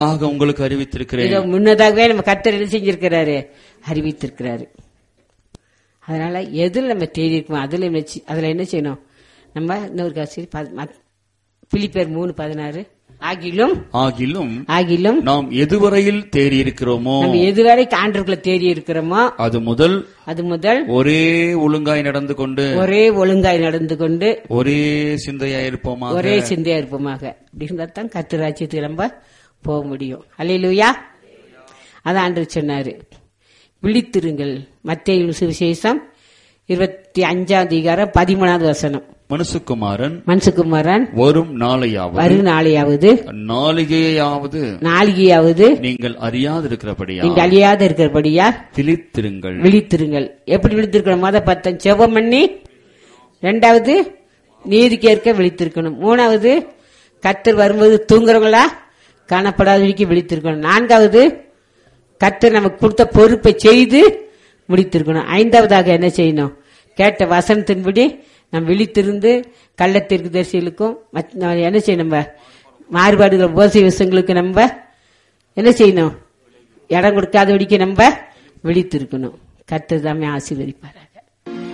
ஆக உங்களுக்கு அறிவித்திருக்கிறேன் இதோ முன்னதாகவே நம்ம கர்த்தர் என்ன செஞ்சிருக்கிறாரு அறிவித்திருக்கிறாரு அதனால எதுல நம்ம தேடி இருக்கோம் அதுல என்ன செய்- அதுல என்ன செய்யணும் நம்ம இன்னொரு காசி பிலிப்பேர் மூணு பதினாறு ஆகிலும் ஆகிலும் ஆகிலும் நாம் எதுவரையில் தேறியிருக்கிறோமோ நம்ம எதுவரை ஆண்டவர்களை தேடி இருக்கிறோமோ அது முதல் அது முதல் ஒரே ஒழுங்காய் நடந்து கொண்டு ஒரே ஒழுங்காய் நடந்து கொண்டு ஒரே சிந்தையா இருப்போமாக ஒரே சிந்தையா இருப்போமாக அப்படி இருந்தா தான் கர்த்தர் ராஜ்யத்துக்கு நம்ம போக முடியும் அல்லையிலுயா அதான் ஆண்டு சொன்னாரு விழித்திருங்கள் மத்திய சுவிசேஷம் இருபத்தி அஞ்சாம் அதிகாரம் பதிமூணாவது வசனம் மனுசுக்குமாரன் மன்சுகுமாரன் வரும் நாளையாவது வரும் நாளையாவது நாளிகையாவது நாளிகையாவது நீங்கள் அறியாதிருக்கிறபடியா நீங்க அழியாத இருக்கிறபடியா திளித்திருங்கள் விழித்திருங்கள் எப்படி விழித்திருக்கணும் மொத பத்தம் செவம் பண்ணி ரெண்டாவது நீதிக்கேற்க விழித்திருக்கணும் மூணாவது கத்தர் வரும்போது தூங்குறவங்களா காணப்படாதவரைக்கு விழித்திருக்கணும் நான்காவது கத்தர் நமக்கு கொடுத்த பொறுப்பை செய்து முடித்திருக்கணும் ஐந்தாவதாக என்ன செய்யணும் கேட்ட வசனத்தின்படி நம்ம விழித்திருந்து கள்ளத்திற்கு தரிசிகளுக்கும் மத்த- நம்ம என்ன செய்யணும் நம்ம மாறுபாடுகள் போசை விஷயங்களுக்கு நம்ம என்ன செய்யணும் இடம் கொடுக்காதபடிக்கு நம்ம விழித்திருக்கணும் கத்தர் தாமே ஆசீர்வதிப்பாரு